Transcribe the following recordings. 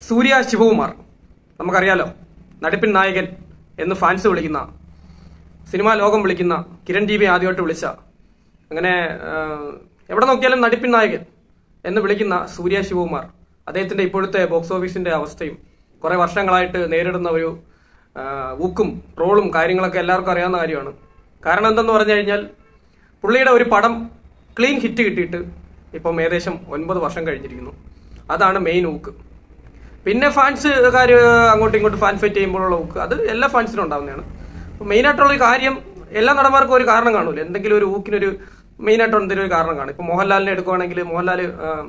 സൂര്യ ശിവകുമാർ നമുക്കറിയാലോ നടിപ്പിൻ നായകൻ എന്ന് ഫാൻസ് വിളിക്കുന്ന സിനിമാ ലോകം വിളിക്കുന്ന കിരൺ ടി വി ആദ്യമായിട്ട് വിളിച്ച അങ്ങനെ ആ, എവിടെ നോക്കിയാലും നടിപ്പിൻ നായകൻ എന്ന് വിളിക്കുന്ന സൂര്യ ശിവകുമാർ അദ്ദേഹത്തിന്റെ ഇപ്പോഴത്തെ ബോക്സ് ഓഫീസിന്റെ അവസ്ഥയും കുറെ വർഷങ്ങളായിട്ട് നേരിടുന്ന ഒരു ആ, ഊക്കും ട്രോളും കാര്യങ്ങളൊക്കെ എല്ലാവർക്കും അറിയാവുന്ന കാര്യമാണ് കാരണം എന്തെന്ന് പറഞ്ഞു കഴിഞ്ഞാൽ പുള്ളിയുടെ ഒരു പടം ക്ലീൻ ഹിറ്റ് കിട്ടിയിട്ട് ഇപ്പം ഏകദേശം ഒൻപത് വർഷം കഴിഞ്ഞിരിക്കുന്നു അതാണ് മെയിൻ ഊക്ക് പിന്നെ ഫാൻസ് കാര്യം അങ്ങോട്ടും ഇങ്ങോട്ടും ഫാൻ ഫൈറ്റ് ചെയ്യുമ്പോഴുള്ള ഊക്ക് അത് എല്ലാ ഫാൻസിനും ഉണ്ടാവുന്നതാണ് മെയിൻ ആയിട്ടുള്ള ഒരു കാര്യം എല്ലാ നടന്മാർക്കും ഒരു കാരണം കാണൂല എന്തെങ്കിലും ഒരു ഊക്കിനൊരു മെയിൻ ആയിട്ട് എന്തെങ്കിലും ഒരു കാരണം കാണും ഇപ്പൊ മോഹൻലാലിനെ എടുക്കുവാണെങ്കിൽ മോഹൻലാൽ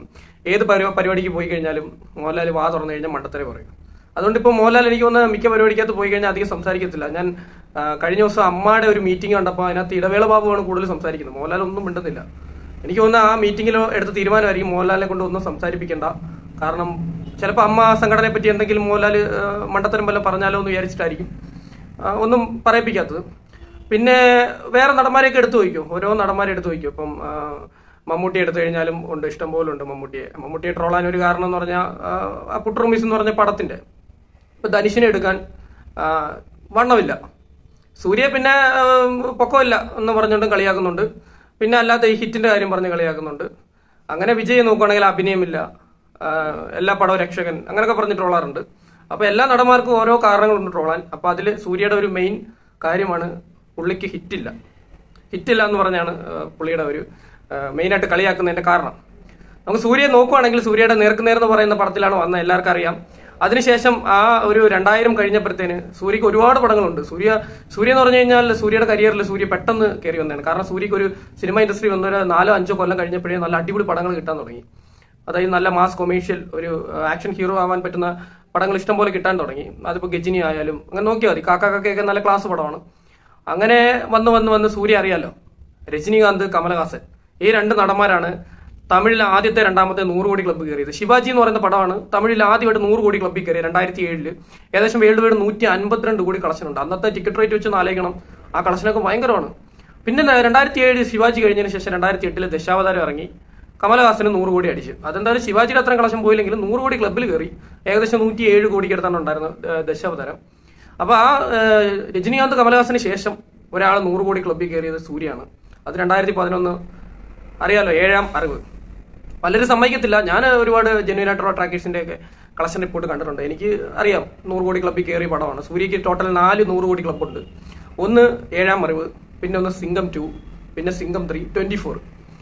ഏത് പരി- പരിപാടിക്ക് പോയി കഴിഞ്ഞാലും മോഹൻലാൽ വാ തുറന്നു കഴിഞ്ഞാൽ മണ്ടത്തരെ പറയും അതുകൊണ്ട് ഇപ്പോൾ മോഹൻലാൽ എനിക്ക് തോന്നുന്ന മിക്ക പരിപാടിക്കകത്ത് പോയി കഴിഞ്ഞാൽ അധികം സംസാരിക്കത്തില്ല ഞാൻ ആ, കഴിഞ്ഞ ദിവസം അമ്മയുടെ ഒരു മീറ്റിംഗ് കണ്ടപ്പോൾ അതിനകത്ത് ഇടവേള ബാബുവാണ് കൂടുതൽ സംസാരിക്കുന്നത് മോഹൻലാൽ ഒന്നും മിണ്ടുന്നില്ല എനിക്ക് തോന്നുന്ന ആ മീറ്റിംഗിൽ എടുത്ത തീരുമാനമായിരിക്കും മോഹൻലാലിനെ കൊണ്ട് ഒന്നും സംസാരിപ്പിക്കേണ്ട കാരണം ചിലപ്പോൾ അമ്മ സംഘടനയെ പറ്റി എന്തെങ്കിലും മോഹൻലാൽ ആ, മണ്ടത്തരം വല്ലതും പറഞ്ഞാലോ എന്ന് വിചാരിച്ചിട്ടായിരിക്കും ആ, ഒന്നും പറയിപ്പിക്കാത്തത് പിന്നെ വേറെ നടന്മാരെയൊക്കെ എടുത്തു വയ്ക്കും ഓരോ നടന്മാരെ എടുത്തു വയ്ക്കും ഇപ്പം ആ, മമ്മൂട്ടി എടുത്തു കഴിഞ്ഞാലും ഉണ്ട് ഇഷ്ടം പോലെ ഉണ്ട് മമ്മൂട്ടിയെ മമ്മൂട്ടിയെ ട്രോളാൻ ഒരു കാരണം എന്ന് പറഞ്ഞാൽ ആ പുട്ടുറുമീസ് എന്ന് പറഞ്ഞ പടത്തിന്റെ ഇപ്പൊ ധനുഷിനെ എടുക്കാൻ ആ, വണ്ണമില്ല സൂര്യ പിന്നെ ആ, പൊക്കമില്ല എന്ന് പറഞ്ഞുകൊണ്ട് കളിയാക്കുന്നുണ്ട് പിന്നെ അല്ലാത്ത ഈ ഹിറ്റിന്റെ കാര്യം പറഞ്ഞ് കളിയാക്കുന്നുണ്ട് അങ്ങനെ വിജയ് നോക്കുകയാണെങ്കിൽ അഭിനയമില്ല ആ, എല്ലാ പടവും രക്ഷകൻ അങ്ങനെയൊക്കെ പറഞ്ഞ് ട്രോളാറുണ്ട് അപ്പൊ എല്ലാ നടന്മാർക്കും ഓരോ കാരണങ്ങളുണ്ട് ട്രോളാൻ അപ്പൊ അതിൽ സൂര്യയുടെ ഒരു മെയിൻ കാര്യമാണ് പുള്ളിക്ക് ഹിറ്റില്ല ഹിറ്റില്ല എന്ന് പറഞ്ഞാണ് ആ, പുള്ളിയുടെ ഒരു മെയിനായിട്ട് കളിയാക്കുന്നതിന്റെ കാരണം നമുക്ക് സൂര്യ നോക്കുവാണെങ്കിൽ സൂര്യയുടെ നേർക്കുനേർ എന്ന് പറയുന്ന പടത്തിലാണ് വന്നത് എല്ലാവർക്കും അറിയാം അതിനുശേഷം ആ ഒരു രണ്ടായിരം കഴിഞ്ഞപ്പോഴത്തേന് സൂര്യക്ക് ഒരുപാട് പടങ്ങളുണ്ട് സൂര്യ സൂര്യ എന്ന് പറഞ്ഞു കഴിഞ്ഞാൽ സൂര്യയുടെ കരിയറിൽ സൂര്യ പെട്ടെന്ന് കയറി വന്നതാണ് കാരണം സൂര്യക്ക് ഒരു സിനിമ ഇൻഡസ്ട്രി വന്ന ഒരു നാലോ അഞ്ചോ കൊല്ലം കഴിഞ്ഞപ്പോഴേ നല്ല അടിപൊളി പടങ്ങൾ കിട്ടാൻ തുടങ്ങി അതായത് നല്ല മാസ് കൊമേഴ്ഷ്യൽ ഒരു ആക്ഷൻ ഹീറോ ആവാൻ പറ്റുന്ന പടങ്ങൾ ഇഷ്ടം പോലെ കിട്ടാൻ തുടങ്ങി അതിപ്പോൾ ഗജിനി ആയാലും അങ്ങനെ നോക്കിയാൽ മതി കാക്ക കാക്കയൊക്കെ നല്ല ക്ലാസ് പടമാണ് അങ്ങനെ വന്ന് വന്ന് വന്ന് സൂര്യ അറിയാലോ രജനീകാന്ത് കമലഹാസൻ ഈ രണ്ട് നടന്മാരാണ് തമിഴിൽ ആദ്യത്തെ രണ്ടാമത്തെ നൂറ് കോടി ക്ലബ്ബ് കയറിയത് ശിവാജി എന്ന് പറയുന്ന പടമാണ് തമിഴിൽ ആദ്യമായിട്ട് നൂറ് കോടി ക്ലബ്ബിൽ കയറി രണ്ടായിരത്തി ഏഴില് ഏകദേശം വേൾഡ് വൈഡ് നൂറ്റി അൻപത്തിരണ്ട് കോടി കളക്ഷൻ ഉണ്ട് അന്നത്തെ ടിക്കറ്റ് റേറ്റ് വെച്ച് ആലോചിക്കണം ആ കളക്ഷനൊക്കെ ഭയങ്കരമാണ് പിന്നെ രണ്ടായിരത്തി ഏഴ് ശിവാജി കഴിഞ്ഞതിന് ശേഷം രണ്ടായിരത്തി എട്ടില് ദശാവതാരം ഇറങ്ങി കമലഹാസന് നൂറ് കോടി അടിച്ചു അതെന്തായാലും ശിവാജിയുടെ അത്രയും കളക്ഷൻ പോയില്ലെങ്കിലും നൂറ് കോടി ക്ലബ്ബിൽ കയറി ഏകദേശം നൂറ്റി ഏഴ് കോടിക്ക് അടുത്താണ് ഉണ്ടായിരുന്നത് ഏഹ് ദശാവതാരം അപ്പൊ ആ ഏഹ് രജനീകാന്ത് കമലഹാസന് ശേഷം ഒരാൾ നൂറ് കോടി ക്ലബ്ബിൽ കയറിയത് സൂര്യയാണ് അത് രണ്ടായിരത്തി പതിനൊന്ന് അറിയാലോ ഏഴാം അറിവ് പലരും സമ്മതിക്കത്തില്ല ഞാൻ ഒരുപാട് ജെന്യൂൻ ആയിട്ടുള്ള ട്രാക്കേഴ്സിന്റെ ഒക്കെ കളക്ഷൻ റിപ്പോർട്ട് കണ്ടിട്ടുണ്ട് എനിക്ക് അറിയാം നൂറ് കോടി ക്ലബ്ബിൽ കയറിയ പടമാണ് സൂര്യക്ക് ടോട്ടൽ നാല് നൂറ് കോടി ക്ലബ്ബുണ്ട് ഒന്ന് ഏഴാം അറിവ് പിന്നെ ഒന്ന് സിംഗം ടു പിന്നെ സിംഗം ത്രീ ട്വന്റി ഫോർ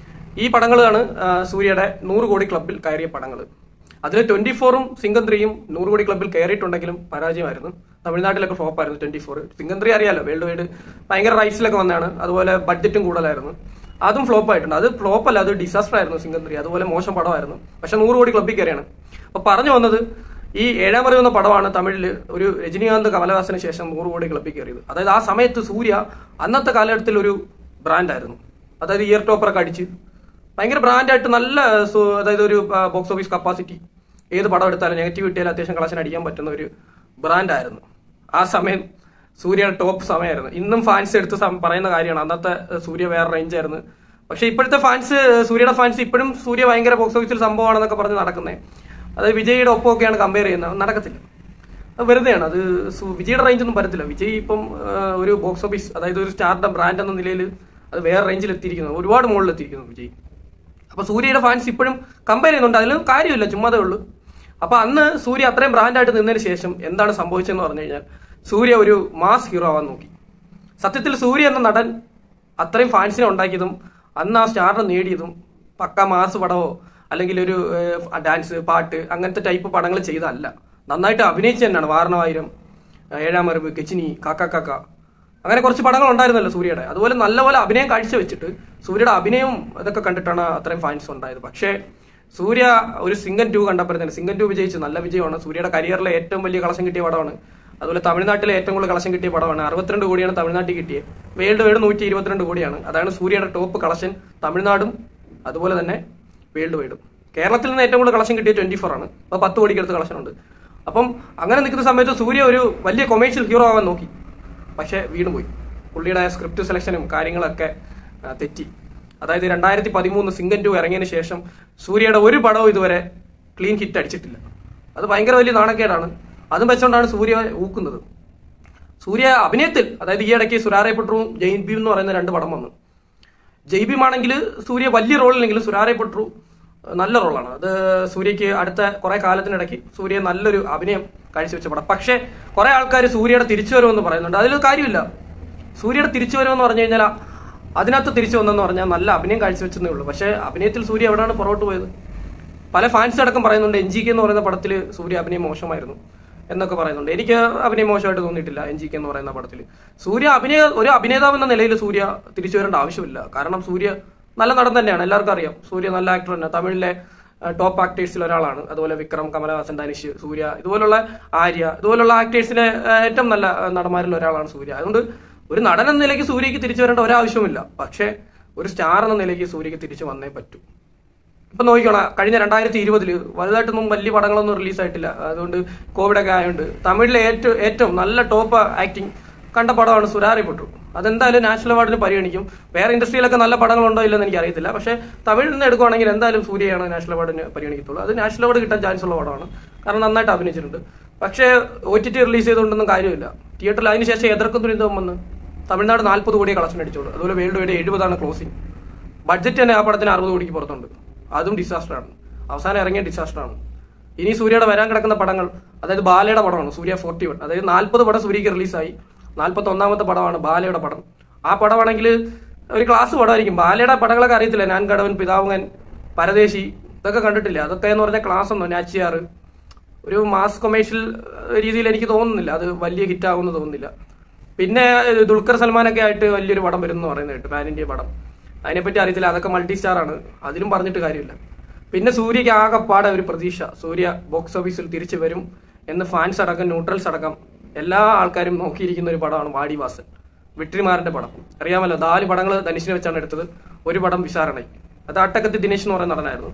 ഈ പടങ്ങളാണ് ആ, സൂര്യയുടെ നൂറ് കോടി ക്ലബ്ബിൽ കയറിയ പടങ്ങൾ അതിൽ ട്വന്റി ഫോറും സിംഗം ത്രീയും നൂറ് കോടി ക്ലബ്ബിൽ കയറിയിട്ടുണ്ടെങ്കിലും പരാജയമായിരുന്നു തമിഴ്നാട്ടിലൊക്കെ ഫ്ലോപ്പ് ആയിരുന്നു ട്വന്റി ഫോർ സിംഗം ത്രീ അറിയാലോ വേൾഡ് വൈഡ് ഭയങ്കര റൈറ്റ്സിലൊക്കെ വന്നതാണ് അതുപോലെ ബഡ്ജറ്റും കൂടുതലായിരുന്നു അതും ഫ്ലോപ്പ് ആയിട്ടുണ്ട് അത് ഫ്ലോപ്പ് അല്ല അത് ഡിസാസ്റ്റർ ആയിരുന്നു സിംഗം ത്രീ അതുപോലെ മോശം പടമായിരുന്നു പക്ഷെ നൂറ് കോടി ക്ലബ്ബിൽ കയറിയാണ് അപ്പൊ പറഞ്ഞു വന്നത് ഈ ഏഴാം അറിവ് എന്ന പടമാണ് തമിഴിൽ ഒരു രജനീകാന്ത് കമലഹാസന് ശേഷം നൂറ് കോടി ക്ലബ്ബിൽ കയറിയത് അതായത് ആ സമയത്ത് സൂര്യ അന്നത്തെ കാലഘട്ടത്തിൽ ഒരു ബ്രാൻഡായിരുന്നു അതായത് ഇയർ ടോപ്പറൊക്കെ അടിച്ച് ഭയങ്കര ബ്രാൻഡായിട്ട് നല്ല സു- അതായത് ഒരു ബോക്സ് ഓഫീസ് കപ്പാസിറ്റി ഏത് പടം എടുത്താലും നെഗറ്റീവ് കിട്ടിയാലും അത്യാവശ്യം കളക്ഷൻ അടിക്കാൻ പറ്റുന്ന ഒരു ബ്രാൻഡായിരുന്നു ആ സമയം സൂര്യയുടെ ടോപ്പ് സമയമായിരുന്നു ഇന്നും ഫാൻസ് എടുത്ത് സം- പറയുന്ന കാര്യമാണ് അന്നത്തെ ഏഹ്, സൂര്യ വേറെ റേഞ്ച് ആയിരുന്നു പക്ഷെ ഇപ്പോഴത്തെ ഫാൻസ് സൂര്യയുടെ ഫാൻസ് ഇപ്പോഴും സൂര്യ ഭയങ്കര ബോക്സ് ഓഫീസിൽ സംഭവമാണെന്നൊക്കെ പറഞ്ഞ് നടക്കുന്നത് അതായത് വിജയുടെ ഒപ്പമൊക്കെയാണ് കമ്പയർ ചെയ്യുന്നത് അത് നടക്കത്തില്ല അത് വെറുതെയാണ് അത് സു- വിജയുടെ റേഞ്ച് ഒന്നും വരത്തില്ല വിജയ് ഇപ്പം ആ, ഒരു ബോക്സ് ഓഫീസ് അതായത് ഒരു സ്റ്റാർട്ടം ബ്രാൻഡ് എന്ന നിലയിൽ അത് വേറെ റേഞ്ചിൽ എത്തിയിരിക്കുന്നു ഒരുപാട് മുകളിൽ എത്തിയിരിക്കുന്നു വിജയ് അപ്പൊ സൂര്യയുടെ ഫാൻസ് ഇപ്പോഴും കമ്പയർ ചെയ്യുന്നുണ്ട് അതിലും കാര്യമില്ല ചുമ്മാതേ ഉള്ളൂ അപ്പൊ അന്ന് സൂര്യ അത്രയും ബ്രാൻഡായിട്ട് നിന്നതിന് ശേഷം എന്താണ് സംഭവിച്ചതെന്ന് പറഞ്ഞു കഴിഞ്ഞാൽ സൂര്യ ഒരു മാസ് ഹീറോ ആവാൻ നോക്കി സത്യത്തിൽ സൂര്യ എന്ന നടൻ അത്രയും ഫാൻസിനെ ഉണ്ടാക്കിയതും അന്ന് ആ സ്റ്റാറിനെ നേടിയതും പക്ക മാസ് പടമോ അല്ലെങ്കിൽ ഒരു ഏഹ്, ഡാൻസ് പാട്ട് അങ്ങനത്തെ ടൈപ്പ് പടങ്ങൾ ചെയ്തതല്ല നന്നായിട്ട് അഭിനയിച്ചു തന്നെയാണ് വാരണായിരം ഏഴാം അറിവ് കെച്ചിനി കാക്ക കാക്ക അങ്ങനെ കുറച്ച് പടങ്ങൾ ഉണ്ടായിരുന്നല്ലോ സൂര്യയുടെ അതുപോലെ നല്ലപോലെ അഭിനയം കാഴ്ചവെച്ചിട്ട് സൂര്യയുടെ അഭിനയം ഇതൊക്കെ കണ്ടിട്ടാണ് അത്രയും ഫാൻസ് ഉണ്ടായത് പക്ഷേ സൂര്യ ഒരു സിംഗൻ ടു കണ്ടപ്പോഴത്തേന് സിംഗൻ ടു വിജയിച്ചു നല്ല വിജയമാണ് സൂര്യയുടെ കരിയറിലെ ഏറ്റവും വലിയ കളക്ഷൻ കിട്ടിയ പടമാണ് അതുപോലെ തമിഴ്നാട്ടിലെ ഏറ്റവും കൂടുതൽ കളക്ഷൻ കിട്ടിയ പടമാണ് അറുപത്തിരണ്ട് കോടിയാണ് തമിഴ്നാട്ടിൽ കിട്ടിയത് വേൾഡ് വൈഡ് നൂറ്റി ഇരുപത്തിരണ്ട് കോടിയാണ് അതാണ് സൂര്യയുടെ ടോപ്പ് കളക്ഷൻ തമിഴ്നാടും അതുപോലെ തന്നെ വേൾഡ് വൈഡും കേരളത്തിൽ നിന്ന് ഏറ്റവും കൂടുതൽ കളക്ഷൻ കിട്ടിയ ട്വന്റി ഫോർ ആണ് അപ്പോൾ പത്ത് കോടിക്ക് അടുത്ത് കളക്ഷൻ ഉണ്ട് അപ്പം അങ്ങനെ നിൽക്കുന്ന സമയത്ത് സൂര്യ ഒരു വലിയ കൊമേഴ്ഷ്യൽ ഹീറോ ആവാൻ നോക്കി പക്ഷേ വീണ് പോയി പുള്ളിയുടെ സ്ക്രിപ്റ്റ് സെലക്ഷനും കാര്യങ്ങളൊക്കെ ആ, തെറ്റി അതായത് രണ്ടായിരത്തി പതിമൂന്ന് സിംഗൻ ടു ഇറങ്ങിയതിന് ശേഷം സൂര്യയുടെ ഒരു പടവും ഇതുവരെ ക്ലീൻ ഹിറ്റ് അടിച്ചിട്ടില്ല അത് ഭയങ്കര വലിയ നാണക്കേടാണ് അതും വെച്ചുകൊണ്ടാണ് സൂര്യ ഊക്കുന്നത് സൂര്യ അഭിനയത്തിൽ അതായത് ഈ ഇടയ്ക്ക് സുരാറെ പട്രുവും ജെയിൻ ബീം എന്ന് പറയുന്ന രണ്ട് പടം വന്നു ജയ്ബീം ആണെങ്കിൽ സൂര്യ വലിയ റോളിലെങ്കിലും സുരാറെ പട്രു നല്ല റോളാണ് അത് സൂര്യക്ക് അടുത്ത കുറെ കാലത്തിനിടയ്ക്ക് സൂര്യ നല്ലൊരു അഭിനയം കാഴ്ചവെച്ച പടം പക്ഷേ കുറെ ആൾക്കാർ സൂര്യയുടെ തിരിച്ചു വരുമെന്ന് പറയുന്നുണ്ട് അതിൽ കാര്യമില്ല സൂര്യയുടെ തിരിച്ചു വരുമെന്ന് പറഞ്ഞു കഴിഞ്ഞാൽ അതിനകത്ത് തിരിച്ചു വന്നെന്ന് പറഞ്ഞാൽ നല്ല അഭിനയം കാഴ്ചവെച്ചെന്നേ ഉള്ളൂ പക്ഷേ അഭിനയത്തിൽ സൂര്യ എവിടെയാണ് പുറകോട്ട് പോയത് പല ഫാൻസ് അടക്കം പറയുന്നുണ്ട് എൻ ജി കെ എന്ന് പറയുന്ന പടത്തിൽ സൂര്യ അഭിനയം മോശമായിരുന്നു എന്നൊക്കെ പറയുന്നുണ്ട് എനിക്ക് അഭിനയം മോശമായിട്ട് തോന്നിയിട്ടില്ല എൻ ജി കെ എന്ന് പറയുന്ന പടത്തിൽ സൂര്യ അഭിനയ ഒരു അഭിനേതാവ് എന്ന നിലയിൽ സൂര്യ തിരിച്ചു വരേണ്ട ആവശ്യമില്ല കാരണം സൂര്യ നല്ല നടൻ തന്നെയാണ് എല്ലാവർക്കും അറിയാം സൂര്യ നല്ല ആക്ടർ തന്നെ തമിഴിലെ ടോപ്പ് ആക്ടേഴ്സിൽ ഒരാളാണ് അതുപോലെ വിക്രം കമലഹാസൻ ധനുഷ് സൂര്യ ഇതുപോലുള്ള ആര്യ ഇതുപോലുള്ള ആക്ടേഴ്സിലെ ഏറ്റവും നല്ല ആ, നടന്മാരിൽ ഒരാളാണ് സൂര്യ അതുകൊണ്ട് ഒരു നടൻ എന്ന നിലയ്ക്ക് സൂര്യക്ക് തിരിച്ചു വരേണ്ട ഒരാവശ്യവുമില്ല പക്ഷേ ഒരു സ്റ്റാർ എന്ന നിലയ്ക്ക് സൂര്യക്ക് തിരിച്ചു വന്നേ പറ്റൂ ഇപ്പൊ നോക്കിക്കോളാം കഴിഞ്ഞ രണ്ടായിരത്തി ഇരുപതില് വലുതായിട്ടൊന്നും വലിയ പടങ്ങളൊന്നും റിലീസായിട്ടില്ല അതുകൊണ്ട് കോവിഡ് ഒക്കെ ആയതുകൊണ്ട് തമിഴിലെ ഏറ്റവും ഏറ്റവും നല്ല ടോപ്പ് ആക്ടിങ് കണ്ട പടമാണ് സുരാരി പൊട്ടു അതെന്തായാലും നാഷണൽ അവാർഡിന് പരിഗണിക്കും വേറെ ഇൻഡസ്ട്രിയിലൊക്കെ നല്ല പടങ്ങളുണ്ടോ ഇല്ലെന്ന് എനിക്ക് അറിയത്തില്ല പക്ഷേ തമിഴിൽ നിന്ന് എടുക്കുവാണെങ്കിൽ എന്തായാലും സൂര്യയാണ് നാഷണൽ അവാർഡിന് പരിഗണിക്കത്തുള്ളൂ അത് നാഷണൽ അവാർഡ് കിട്ടാൻ ചാൻസ് ഉള്ള പടമാണ് കാരണം നന്നായിട്ട് അഭിനയിച്ചിട്ടുണ്ട് പക്ഷേ ഒ ടി ടി റിലീസ് ചെയ്തുകൊണ്ടൊന്നും കാര്യമില്ല തിയേറ്ററിൽ അതിനുശേഷം എതിർക്കും ദുരിതം വന്ന് തമിഴ്നാട് നാൽപ്പത് കോടി കളക്ഷൻ അടിച്ചോളൂ അതുപോലെ വേൾഡ് വൈഡ് എഴുപതാണ് ക്ലോസിംഗ് ബഡ്ജറ്റ് തന്നെ ആ പടത്തിന് അറുപത് കോടിക്ക് പുറത്തുണ്ട് അതും ഡിസാസ്റ്ററാണ് അവസാനം ഇറങ്ങിയ ഡിസാസ്റ്ററാണ് ഇനി സൂര്യയുടെ വരാൻ കിടക്കുന്ന പടങ്ങൾ അതായത് ബാലയുടെ പടമാണ് സൂര്യ ഫോർട്ടി വൺ അതായത് നാൽപ്പത് പടം സൂര്യക്ക് റിലീസായി നാൽപ്പത്തി ഒന്നാമത്തെ പടമാണ് ബാലയുടെ പടം ആ പടമാണെങ്കിൽ ഒരു ക്ലാസ് പടമായിരിക്കും ബാലയുടെ പടങ്ങളൊക്കെ അറിയത്തില്ല ഞാൻ കടവൻ പിതാവുങ്ങൻ പരദേശി ഇതൊക്കെ കണ്ടിട്ടില്ല അതൊക്കെ എന്ന് പറഞ്ഞാൽ ക്ലാസ് ഒന്നോ നാച്ചിയാറ് ഒരു മാസ് കൊമേഴ്ഷ്യൽ രീതിയിൽ എനിക്ക് തോന്നുന്നില്ല അത് വലിയ ഹിറ്റ് ആവുമെന്ന് തോന്നുന്നില്ല പിന്നെ ഏഹ്, ദുൽഖർ സൽമാനൊക്കെ ആയിട്ട് വലിയൊരു പടം വരും എന്ന് പറയുന്നത് കേട്ട് പാൻ ഇന്ത്യ പടം അതിനെപ്പറ്റി അറിയത്തില്ല അതൊക്കെ മൾട്ടി സ്റ്റാർ ആണ് അതിലും പറഞ്ഞിട്ട് കാര്യമില്ല പിന്നെ സൂര്യക്ക് ആകെപ്പാടെ ഒരു പ്രതീക്ഷ സൂര്യ ബോക്സ് ഓഫീസിൽ തിരിച്ചു വരും എന്ന് ഫാൻസ് അടക്കം ന്യൂട്രൽസ് അടക്കം എല്ലാ ആൾക്കാരും നോക്കിയിരിക്കുന്ന ഒരു പടമാണ് വാടിവാസൻ വിട്രിമാറിന്റെ പടം അറിയാമല്ലോ നാല് പടങ്ങൾ ധനുഷിനെ വെച്ചാണ് എടുത്തത് ഒരു പടം വിശാരണ അത് അട്ടക്കത്തി ദിനേശ് എന്ന് പറയുന്ന നടനായിരുന്നു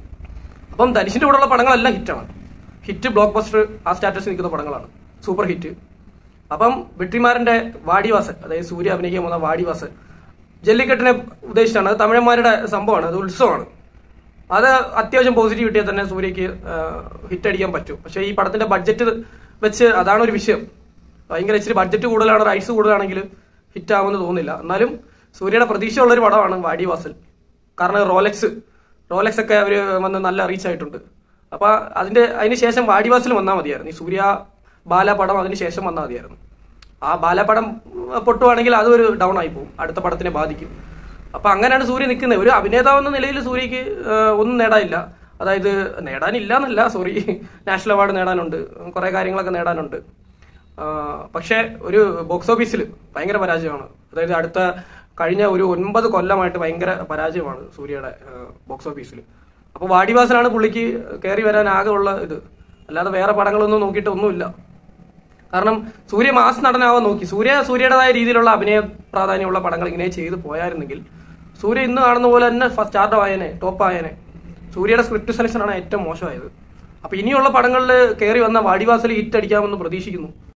അപ്പം ധനുഷിന്റെ കൂടെയുള്ള പടങ്ങളെല്ലാം ഹിറ്റാണ് ഹിറ്റ് ബ്ലോക്ക് ബസ്റ്റർ ആ സ്റ്റാറ്റസിൽ നിൽക്കുന്ന പടങ്ങളാണ് സൂപ്പർ ഹിറ്റ് അപ്പം വെട്രിമാരന്റെ വാടിവാസൻ അതായത് സൂര്യ അഭിനയിക്കാൻ പോകുന്ന വാടിവാസൻ ജല്ലിക്കെട്ടിനെ ഉദ്ദേശിച്ചാണ് അത് തമിഴന്മാരുടെ സംഭവമാണ് അത് ഉത്സവമാണ് അത് അത്യാവശ്യം പോസിറ്റീവ് കിട്ടിയാൽ തന്നെ സൂര്യക്ക് ഹിറ്റ് അടിക്കാൻ പറ്റും പക്ഷേ ഈ പടത്തിന്റെ ബഡ്ജറ്റ് വെച്ച് അതാണ് ഒരു വിഷയം ഭയങ്കര ഇച്ചിരി ബഡ്ജറ്റ് കൂടുതലാണ് റൈറ്റ്സ് കൂടുതലാണെങ്കിൽ ഹിറ്റ് ആവുമെന്ന് തോന്നുന്നില്ല എന്നാലും സൂര്യയുടെ പ്രതീക്ഷയുള്ള ഒരു പടമാണ് വാടിവാസൽ കാരണം റോലെക്സ് റോലെക്സ് ഒക്കെ അവർ വന്ന് നല്ല റീച്ച് ആയിട്ടുണ്ട് അപ്പൊ അതിന്റെ അതിന് ശേഷം വാടിവാസിൽ വന്നാൽ മതിയായിരുന്നു ഈ സൂര്യ ബാല പടം അതിന് ശേഷം വന്നാൽ മതിയായിരുന്നു ആ ബാല പടം പൊട്ടുവാണെങ്കിൽ അതൊരു ഡൗൺ ആയി പോകും അടുത്ത പടത്തിനെ ബാധിക്കും അപ്പൊ അങ്ങനെയാണ് സൂര്യ നിൽക്കുന്നത് ഒരു അഭിനേതാവ് എന്ന നിലയിൽ സൂര്യക്ക് ഏഹ്, ഒന്നും നേടാനില്ല അതായത് നേടാനില്ല എന്നല്ല സോറി നാഷണൽ അവാർഡ് നേടാനുണ്ട് കുറെ കാര്യങ്ങളൊക്കെ നേടാനുണ്ട് ആ, പക്ഷേ ഒരു ബോക്സ് ഓഫീസിൽ ഭയങ്കര പരാജയമാണ് അതായത് അടുത്ത കഴിഞ്ഞ ഒരു ഒൻപത് കൊല്ലമായിട്ട് ഭയങ്കര പരാജയമാണ് സൂര്യയുടെ ബോക്സ് ഓഫീസിൽ അപ്പോൾ വാടിവാസനാണ് പുള്ളിക്ക് കയറി വരാൻ ആകെ ഉള്ള ഇത് അല്ലാതെ വേറെ പടങ്ങളൊന്നും നോക്കിയിട്ട് ഒന്നുമില്ല കാരണം സൂര്യ മാസ് നടനാവാൻ നോക്കി സൂര്യ സൂര്യയുടേതായ രീതിയിലുള്ള അഭിനയ പ്രാധാന്യമുള്ള പടങ്ങൾ ഇങ്ങനെ ചെയ്ത് പോയായിരുന്നെങ്കിൽ സൂര്യ ഇന്ന് കാണുന്ന പോലെ തന്നെ സ്റ്റാർട്ട് ആയനെ ടോപ്പ് ആയനെ സൂര്യയുടെ സ്ക്രിപ്റ്റ് സെലക്ഷനാണ് ഏറ്റവും മോശമായത് അപ്പൊ ഇനിയുള്ള പടങ്ങളിൽ കയറി വന്ന വാടിവാസൽ ഹിറ്റ് അടിക്കാമെന്ന് പ്രതീക്ഷിക്കുന്നു